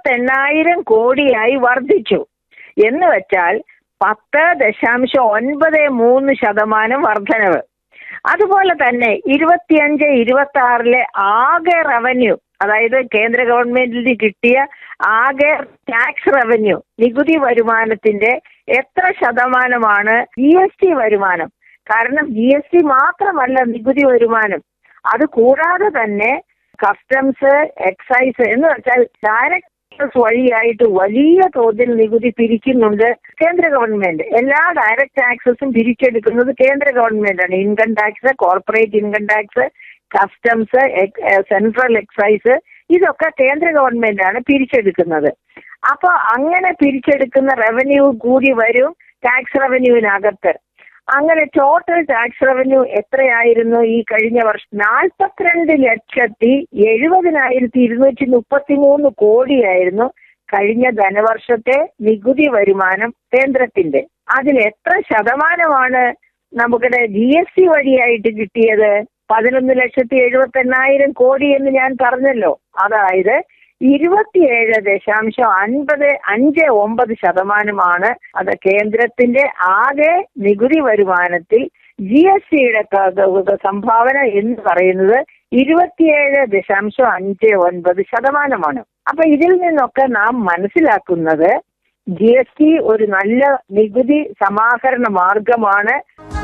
എഴുപത്തെണ്ണായിരം കോടിയായി വർദ്ധിച്ചു എന്ന് വെച്ചാൽ പത്ത് ദശാംശം ഒൻപത് മൂന്ന് ശതമാനം വർധനവ് അതുപോലെ തന്നെ ഇരുപത്തിയഞ്ച് ഇരുപത്തി ആറിലെ ആകെ റവന്യൂ അതായത് കേന്ദ്ര ഗവൺമെന്റിന് കിട്ടിയ ആകെ ടാക്സ് റവന്യൂ നികുതി വരുമാനത്തിന്റെ എത്ര ശതമാനമാണ് ജി എസ് ടി വരുമാനം കാരണം ജി എസ് ടി മാത്രമല്ല നികുതി വരുമാനം അത് കൂടാതെ തന്നെ കസ്റ്റംസ് എക്സൈസ് എന്ന് വെച്ചാൽ ഡയറക്ട് ടാക്സസ് വഴിയായിട്ട് വലിയ തോതിൽ നികുതി പിരിക്കുന്നുണ്ട് കേന്ദ്ര ഗവൺമെന്റ് എല്ലാ ഡയറക്ട് ടാക്സസും പിരിച്ചെടുക്കുന്നത് കേന്ദ്ര ഗവൺമെന്റാണ് income tax corporate income tax customs central excise ഇതൊക്കെ കേന്ദ്ര ഗവൺമെന്റാണ് പിരിച്ചെടുക്കുന്നത് അപ്പൊ അങ്ങനെ പിരിച്ചെടുക്കുന്ന റവന്യൂ കൂടി വരും ടാക്സ് റവന്യൂവിനകത്ത് അങ്ങനെ ടോട്ടൽ ടാക്സ് റവന്യൂ എത്രയായിരുന്നു ഈ കഴിഞ്ഞ വർഷം നാൽപ്പത്തിരണ്ട് ലക്ഷത്തി എഴുപതിനായിരത്തി ഇരുന്നൂറ്റി മുപ്പത്തി മൂന്ന് കോടിയായിരുന്നു കഴിഞ്ഞ ധനവർഷത്തെ നികുതി വരുമാനം കേന്ദ്രത്തിന്റെ അതിൽ എത്ര ശതമാനമാണ് നമുക്കിടെ ജി എസ് ടി വഴിയായിട്ട് കിട്ടിയത് പതിനൊന്ന് ലക്ഷത്തി എഴുപത്തി എണ്ണായിരം കോടി എന്ന് ഞാൻ പറഞ്ഞല്ലോ അതായത് ഇരുപത്തിയേഴ് ദശാംശം അൻപത് അഞ്ച് ഒമ്പത് ശതമാനമാണ് അത് കേന്ദ്രത്തിന്റെ ആകെ നികുതി വരുമാനത്തിൽ ജി എസ് ടിയുടെ സംഭാവന എന്ന് പറയുന്നത് ഇരുപത്തിയേഴ് ദശാംശം അഞ്ച് ഒൻപത് ശതമാനമാണ് അപ്പൊ ഇതിൽ നിന്നൊക്കെ നാം മനസ്സിലാക്കുന്നത് ജി എസ് ടി ഒരു നല്ല നികുതി സമാഹരണ മാർഗമാണ്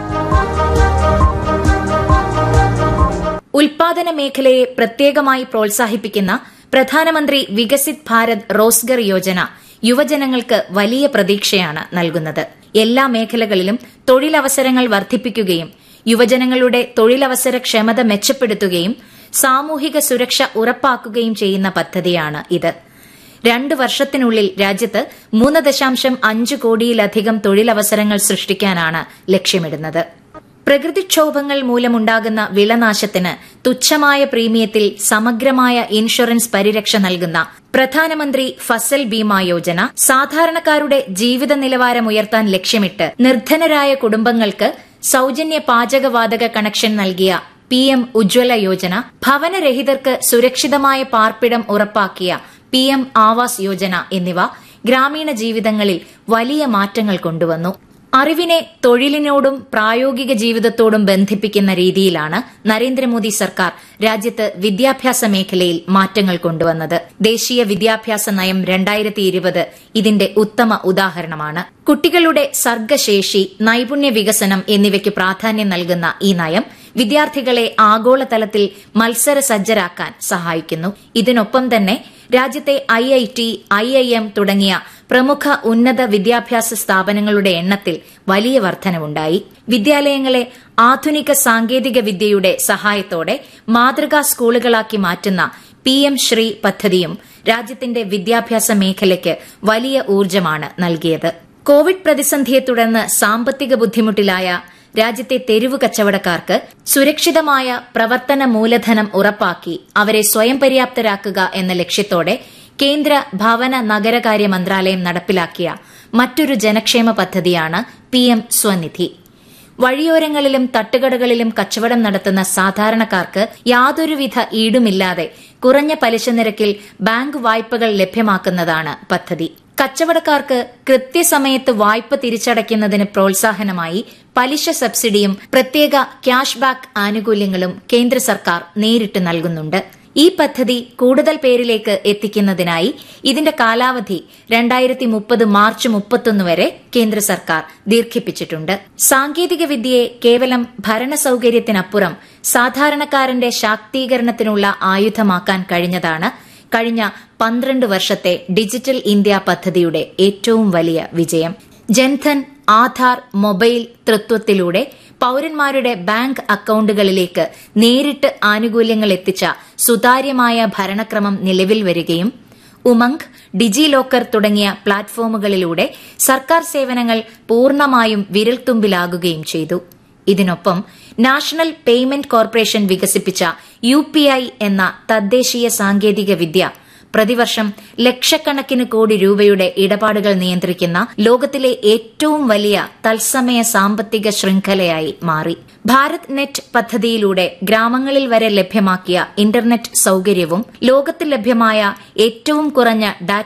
ഉൽപാദന മേഖലയെ പ്രത്യേകമായി പ്രോത്സാഹിപ്പിക്കുന്ന പ്രധാനമന്ത്രി വികസിത് ഭാരത് റോസ്ഗർ യോജന യുവജനങ്ങൾക്ക് വലിയ പ്രതീക്ഷയാണ് നൽകുന്നത് എല്ലാ മേഖലകളിലും തൊഴിലവസരങ്ങൾ വർദ്ധിപ്പിക്കുകയും യുവജനങ്ങളുടെ തൊഴിലവസര ക്ഷമത മെച്ചപ്പെടുത്തുകയും സാമൂഹിക സുരക്ഷ ഉറപ്പാക്കുകയും ചെയ്യുന്ന പദ്ധതിയാണ് ഇത് രണ്ട് വർഷത്തിനുള്ളിൽ രാജ്യത്ത് മൂന്ന് ദശാംശം അഞ്ച് കോടിയിലധികം തൊഴിലവസരങ്ങൾ സൃഷ്ടിക്കാനാണ് ലക്ഷ്യമിടുന്നത് പ്രകൃതിക്ഷോഭങ്ങൾ മൂലമുണ്ടാകുന്ന വിളനാശത്തിന് തുച്ഛമായ പ്രീമിയത്തിൽ സമഗ്രമായ ഇൻഷുറൻസ് പരിരക്ഷ നൽകുന്ന പ്രധാനമന്ത്രി ഫസൽ ബീമ യോജന സാധാരണക്കാരുടെ ജീവിത നിലവാരം ഉയർത്താൻ ലക്ഷ്യമിട്ട് നിർധനരായ കുടുംബങ്ങൾക്ക് സൌജന്യ പാചകവാതക കണക്ഷൻ നൽകിയ പി എം ഉജ്ജ്വല യോജന ഭവനരഹിതർക്ക് സുരക്ഷിതമായ പാർപ്പിടം ഉറപ്പാക്കിയ പി എം ആവാസ് യോജന എന്നിവ ഗ്രാമീണ ജീവിതങ്ങളിൽ വലിയ മാറ്റങ്ങൾ കൊണ്ടുവന്നു അറിവിനെ തൊഴിലിനോടും പ്രായോഗിക ജീവിതത്തോടും ബന്ധിപ്പിക്കുന്ന രീതിയിലാണ് നരേന്ദ്രമോദി സർക്കാർ രാജ്യത്ത് വിദ്യാഭ്യാസ മേഖലയിൽ മാറ്റങ്ങൾ കൊണ്ടുവന്നത് ദേശീയ വിദ്യാഭ്യാസ നയം രണ്ടായിരത്തി ഇരുപത് ഇതിന്റെ ഉത്തമ ഉദാഹരണമാണ് കുട്ടികളുടെ സർഗശേഷി നൈപുണ്യ വികസനം എന്നിവയ്ക്ക് പ്രാധാന്യം നൽകുന്ന ഈ നയം വിദ്യാർത്ഥികളെ ആഗോളതലത്തിൽ മത്സര സജ്ജരാക്കാൻ സഹായിക്കുന്നു ഇതിനൊപ്പം തന്നെ രാജ്യത്തെ I I T I I M തുടങ്ങിയ പ്രമുഖ ഉന്നത വിദ്യാഭ്യാസ സ്ഥാപനങ്ങളുടെ എണ്ണത്തിൽ വലിയ വർധനവുണ്ടായി വിദ്യാലയങ്ങളെ ആധുനിക സാങ്കേതിക വിദ്യയുടെ സഹായത്തോടെ മാതൃകാ സ്കൂളുകളാക്കി മാറ്റുന്ന പി എം ശ്രീ പദ്ധതിയും രാജ്യത്തിന്റെ വിദ്യാഭ്യാസ മേഖലയ്ക്ക് വലിയ ഊർജ്ജമാണ് നൽകിയത് കോവിഡ് പ്രതിസന്ധിയെ തുടർന്ന് സാമ്പത്തിക ബുദ്ധിമുട്ടിലായ രാജ്യത്തെ തെരുവ് കച്ചവടക്കാർക്ക് സുരക്ഷിതമായ പ്രവർത്തന മൂലധനം ഉറപ്പാക്കി അവരെ സ്വയം പര്യാപ്തരാക്കുക എന്ന ലക്ഷ്യത്തോടെ കേന്ദ്ര ഭവന നഗരകാര്യ മന്ത്രാലയം നടപ്പിലാക്കിയ മറ്റൊരു ജനക്ഷേമ പദ്ധതിയാണ് പി എം സ്വനിധി വഴിയോരങ്ങളിലും തട്ടുകടകളിലും കച്ചവടം നടത്തുന്ന സാധാരണക്കാർക്ക് യാതൊരുവിധ ഈടുമില്ലാതെ കുറഞ്ഞ പലിശ നിരക്കിൽ ബാങ്ക് വായ്പകൾ ലഭ്യമാക്കുന്നതാണ് പദ്ധതി കച്ചവടക്കാർക്ക് കൃത്യസമയത്ത് വായ്പ തിരിച്ചടയ്ക്കുന്നതിന് പ്രോത്സാഹനമായി പലിശ സബ്സിഡിയും പ്രത്യേക ക്യാഷ് ബാക്ക് ആനുകൂല്യങ്ങളും കേന്ദ്ര സർക്കാർ നേരിട്ട് നൽകുന്നുണ്ട് ഈ പദ്ധതി കൂടുതൽ പേരിലേക്ക് എത്തിക്കുന്നതിനായി ഇതിന്റെ കാലാവധി രണ്ടായിരത്തി മുപ്പത് മാർച്ച് മുപ്പത്തൊന്ന് വരെ കേന്ദ്ര സർക്കാർ ദീർഘിപ്പിച്ചിട്ടുണ്ട് സാങ്കേതിക വിദ്യയെ കേവലം ഭരണസൌകര്യത്തിനപ്പുറം സാധാരണക്കാരന്റെ ശാക്തീകരണത്തിനുള്ള ആയുധമാക്കാൻ കഴിഞ്ഞതാണ് കഴിഞ്ഞ പന്ത്രണ്ട് വർഷത്തെ ഡിജിറ്റൽ ഇന്ത്യ പദ്ധതിയുടെ ഏറ്റവും വലിയ വിജയം ജൻധൻ ആധാർ മൊബൈൽ തൃത്വത്തിലൂടെ പൌരന്മാരുടെ ബാങ്ക് അക്കൌണ്ടുകളിലേക്ക് നേരിട്ട് ആനുകൂല്യങ്ങൾ എത്തിച്ച സുതാര്യമായ ഭരണക്രമം നിലവിൽ വരികയും ഉമംഗ് ഡിജി ലോക്കർ തുടങ്ങിയ പ്ലാറ്റ്ഫോമുകളിലൂടെ സർക്കാർ സേവനങ്ങൾ പൂർണ്ണമായും വിരൽത്തുമ്പിലാകുകയും ചെയ്തു ഇതിനൊപ്പം നാഷണൽ പേയ്മെന്റ് കോർപ്പറേഷൻ വികസിപ്പിച്ച യു എന്ന തദ്ദേശീയ സാങ്കേതിക വിദ്യ പ്രതിവർഷം ലക്ഷക്കണക്കിന് കോടി രൂപയുടെ ഇടപാടുകൾ നിയന്ത്രിക്കുന്ന ലോകത്തിലെ ഏറ്റവും വലിയ തത്സമയ സാമ്പത്തിക ശൃംഖലയായി മാറി ഭാരത് നെറ്റ് പദ്ധതിയിലൂടെ ഗ്രാമങ്ങളിൽ വരെ ലഭ്യമാക്കിയ ഇന്റർനെറ്റ് സൌകര്യവും ലോകത്തിൽ ലഭ്യമായ ഏറ്റവും കുറഞ്ഞ